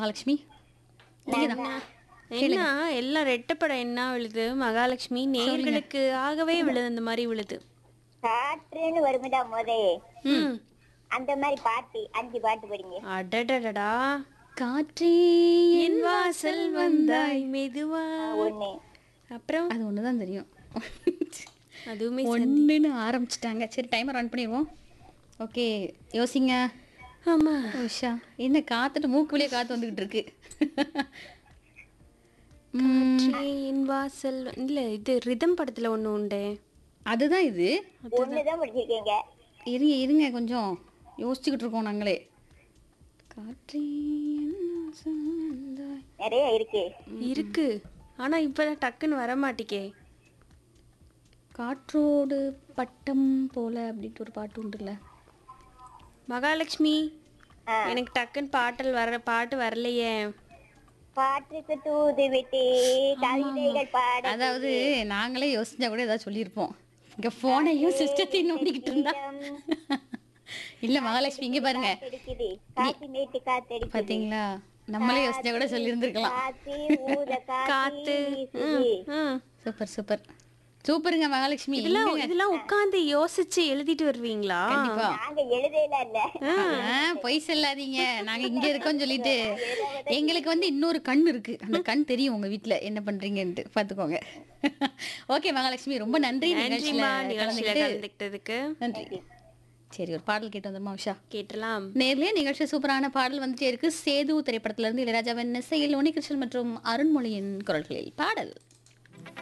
மகாலட்சுமி என்ன எல்லாம் ரெட்டப்படம் என்ன விழுது மகாலட்சுமி நேர்களுக்கு ஆகவே விழுது அந்த மாதிரி விழுது காற்றுன்னு வருமிடா மோதே ம் அந்த மாதிரி பாட்டு அஞ்சு பாட்டு படிங்க அடடடடா காற்றே என் வாசல் வந்தாய் மெதுவா ஒண்ணு அப்புறம் அது ஒன்று தான் தெரியும் அதுவுமே ஒன்றுன்னு ஆரம்பிச்சிட்டாங்க சரி டைமர் ஆன் பண்ணிடுவோம் ஓகே யோசிங்க ஆமா உஷா என்ன காத்துட்டு மூக்கு வழியே காத்து வந்துகிட்டு இருக்கு ம், காற்றே என் வாசல் வ- இல்ல இது ரிதம் படத்துல ஒண்ணு உண்டே அதுதான் இது ஒண்ணுதான் படிச்சிருக்கீங்க இருங்க இருங்க கொஞ்சம் யோசிச்சுக்கிட்டு இருக்கோம் நாங்களே காற்றே என் வாசல் வந்தாய். நிறைய இருக்கு இருக்கு ஆனா இப்பதான் டக்குன்னு வர மாட்டிக்கே காற்றோடு பட்டம் போல அப்படின்ட்டு ஒரு பாட்டு உண்டுல்ல மகாலட்சுமி ஆ. எனக்கு டக்குன்னு பாட்டல் வர பாட்டு வரலையே காற்றுக்கு தூது விட்டு கவிதைகள் பாட அதாவது நாங்களே யோசிச்சா கூட ஏதாவது சொல்லியிருப்போம் இங்க போனையும் சிஸ்டத்தையும் நோண்டிக்கிட்டு இருந்தா இல்ல மகாலட்சுமி இங்க பாருங்க அடிக்குது காத்து நேட்டு காத்தடிக்குது பாத்தீங்களா நம்மளே யோசிச்சா கூட சொல்லியிருந்திருக்கலாம் காத்து ஊத காத்து காத்து வீசுது. ம். சூப்பர் சூப்பர் சூப்பருங்க மகாலட்சுமி இதெல்லாம் இதெல்லாம் உட்கார்ந்து யோசிச்சு எழுதிட்டு வருவீங்களா கண்டிப்பா நாங்க எழுதையில இல்ல ஆ, பொய் சொல்லாதீங்க நாங்க இங்க இருக்கோம் சொல்லிட்டு எங்களுக்கு வந்து இன்னொரு கண் இருக்கு அந்த கண் தெரியும் உங்க வீட்ல என்ன பண்றீங்கன்ட்டு பாத்துக்கோங்க ஓகே மகாலட்சுமி ரொம்ப நன்றி நிகழ்ச்சியில நன்றிமா நிகழ்ச்சியில கலந்துக்கிட்டு கலந்துக்கிட்டதுக்கு நன்றி சரி ஒரு பாடல் கேட்டு வந்துருமா உஷா கேட்டலாம் நேர்லயே நிகழ்ச்சி சூப்பரான பாடல் வந்துட்டே இருக்கு சேது திரைப்படத்துல இருந்து இளையராஜாவின் இசையில் உனிகிருஷ்ணன் மற்றும் அருண்மொழியின் குரல்களில் பாடல்